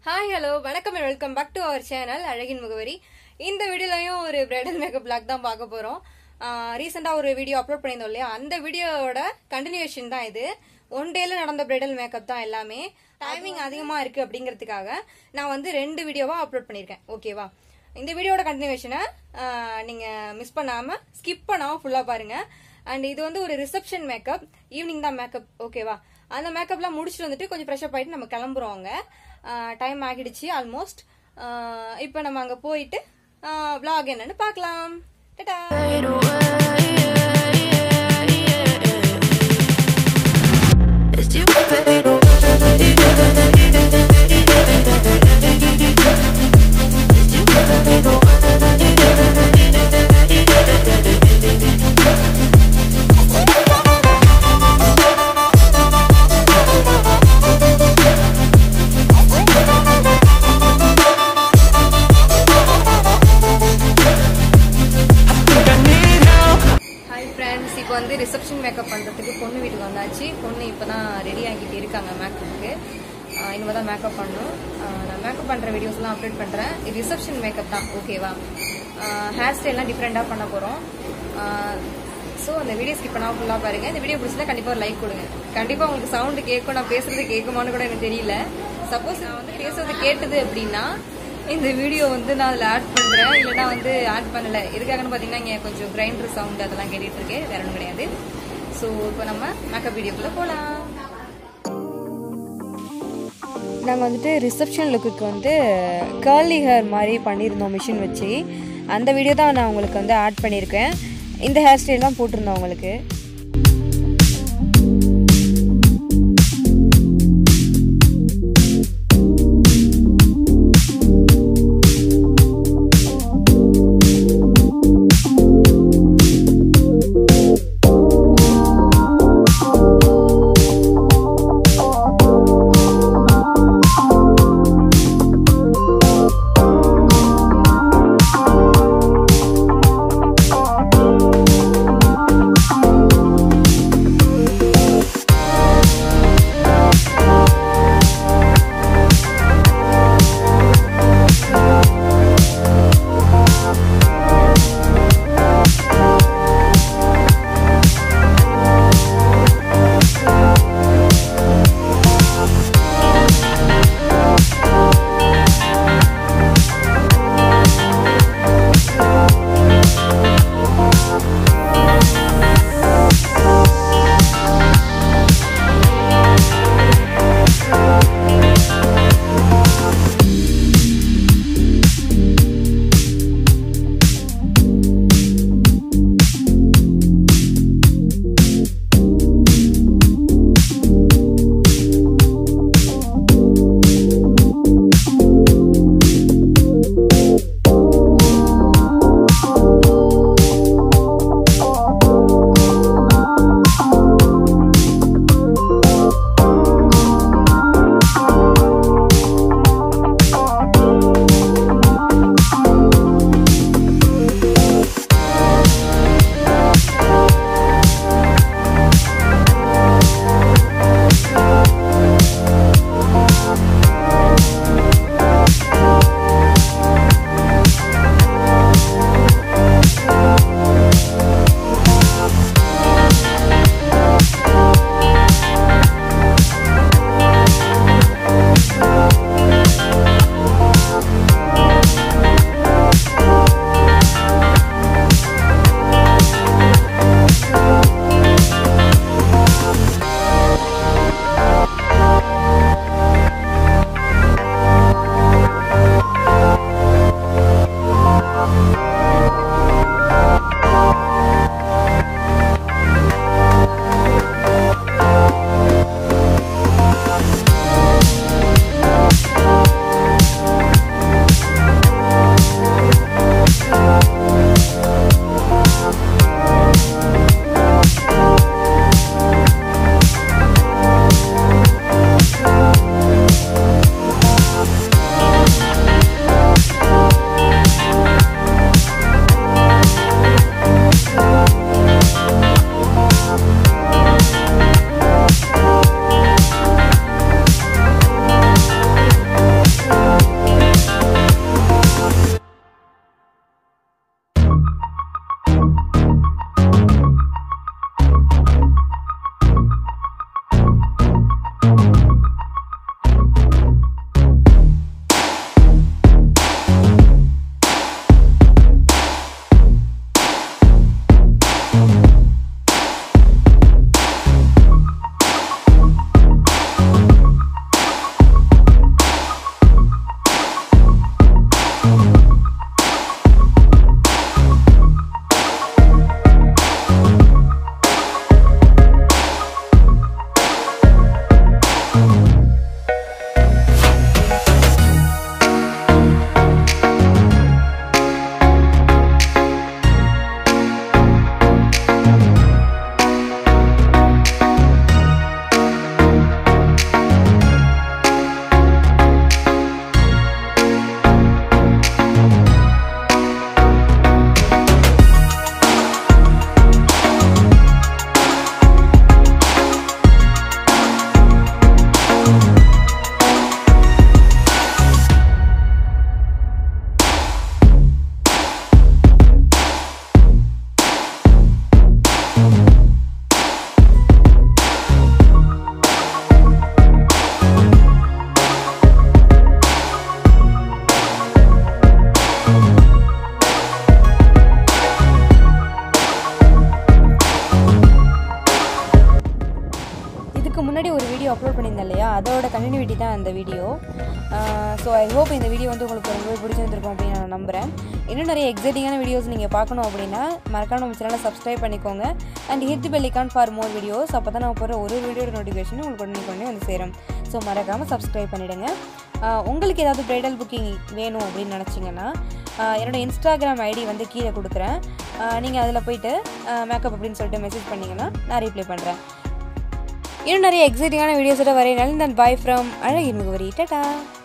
Hi hello வணக்கம் and welcome back to our channel அழகின் முகவரி இந்த வீடியோலையும் ஒரு பிரைடல் மேக்கப் பிளாக் தான் பார்க்க போகிறோம் ரீசெண்டாக ஒரு வீடியோ அப்லோட் பண்ணியிருந்தோம் இல்லையா அந்த வீடியோவோட கண்டினியூஷன் தான் இது ஒன் டேல நடந்த பிரைடல் மேக்கப் தான் எல்லாமே டைமிங் அதிகமாக இருக்குது அப்படிங்கிறதுக்காக நான் வந்து ரெண்டு வீடியோவாக அப்லோட் பண்ணியிருக்கேன் ஓகேவா இந்த வீடியோட கண்டினியூஷனை நீங்கள் மிஸ் பண்ணாமல் ஸ்கிப் பண்ணாமல் ஃபுல்லாக பாருங்கள் அண்ட் இது வந்து ஒரு ரிசப்ஷன் மேக்கப் ஈவினிங் தான் மேக்கப் ஓகேவா அந்த மேக்கப்லாம் முடிச்சுட்டு வந்துட்டு கொஞ்சம் ஃப்ரெஷ்அப் ஆகிட்டு நம்ம கிளம்புறோம் அங்கே டைம் ஆகிடுச்சு ஆல்மோஸ்ட் இப்போ நம்ம அங்கே போயிட்டு vlog என்னன்னு பார்க்கலாம் டடா fade away. As you fade away. As you fade hi friends இப்போ வந்து ரிசப்ஷன் மேக்கப் பண்ணுறதுக்கு பொண்ணு வீட்டுக்கு வந்தாச்சு பொண்ணு இப்போ தான் ரெடி ஆகிட்டு இருக்காங்க மேக்கப்புக்கு இனிமேல் தான் மேக்கப் பண்ணணும் ஆஹ் நான் மேக்கப் பண்ணுற வீடியோஸ்லாம் அப்லோட் பண்ணுறேன் இது ரிசப்ஷன் மேக்கப் தான் ஓகேவா ஹேர் ஸ்டைல்லாம் டிஃப்ரெண்ட்டாக பண்ண போகிறோம் ஸோ அந்த வீடியோ ஸ்கிப் பண்ணாமல் ஃபுல்லாக பாருங்கள் இந்த வீடியோ பிடிச்சிருந்தா கண்டிப்பாக ஒரு லைக் கொடுங்க கண்டிப்பாக உங்களுக்கு சவுண்டு கேட்கும் நான் பேசுறது கேட்குமான்னு கூட எனக்கு தெரியல சப்போஸ் நான் வந்து பேசுறது கேட்டது அப்படின்னா இந்த வீடியோ வந்து நான் அதில் ஆட் பண்ணுறேன் இல்லைனா வந்து ஆட் பண்ணல எதுக்காகன்னு பார்த்தீங்கன்னா இங்கே கொஞ்சம் கிரைண்டர் சவுண்ட் அதெல்லாம் கேட்டுட்டு இருக்கேன் வேற ஒன்றும் கிடையாது ஸோ இப்போ நம்ம மேக்கப் வீடியோக்குள்ளே போகலாம் நாங்கள் வந்துட்டு ரிசப்ஷன் லுக்குக்கு வந்து கேர்லி ஹேர் மாதிரி பண்ணியிருந்தோம் மிஷின் வச்சு அந்த வீடியோ தான் நான் உங்களுக்கு வந்து ஆட் பண்ணியிருக்கேன் இந்த ஹேர் ஸ்டைல் தான் போட்டிருந்தோம் உங்களுக்கு பற்றி தான் அந்த வீடியோ ஸோ ஐ ஹோப் இந்த வீடியோ வந்து உங்களுக்கு ரொம்பவே பிடிச்சிருந்துருக்கும் அப்படின்னு நான் நம்புகிறேன் இன்னும் நிறைய எக்ஸைட்டிங்கான வீடியோஸ் நீங்கள் பார்க்கணும் அப்படின்னா மறக்காம நம்ம சேனலை சப்ஸ்கிரைப் பண்ணிக்கோங்க and hit bell icon for more videos அப்போ தான் நான் போகிற ஒரு வீடியோட நோட்டிஃபிகேஷன் உங்களுக்கு உடனே உடனே வந்து சேரும் ஸோ மறக்காமல் சப்ஸ்கிரைப் பண்ணிவிடுங்க உங்களுக்கு ஏதாவது ப்ரைடல் புக்கிங் வேணும் அப்படின்னு நினச்சிங்கன்னா என்னோட இன்ஸ்டாகிராம் ஐடி வந்து கீழே கொடுக்குறேன் நீங்கள் அதில் போயிட்டு மேக்கப் அப்படின்னு சொல்லிட்டு மெசேஜ் பண்ணிங்கன்னா நான் ரீப்ளை பண்ணுறேன் இன்னும் நிறைய எக்ஸைட்டிங்கான வீடியோஸோட வரையினாலும் தன் பாய் ஃப்ரம் அழகின் முகவரி டட்டா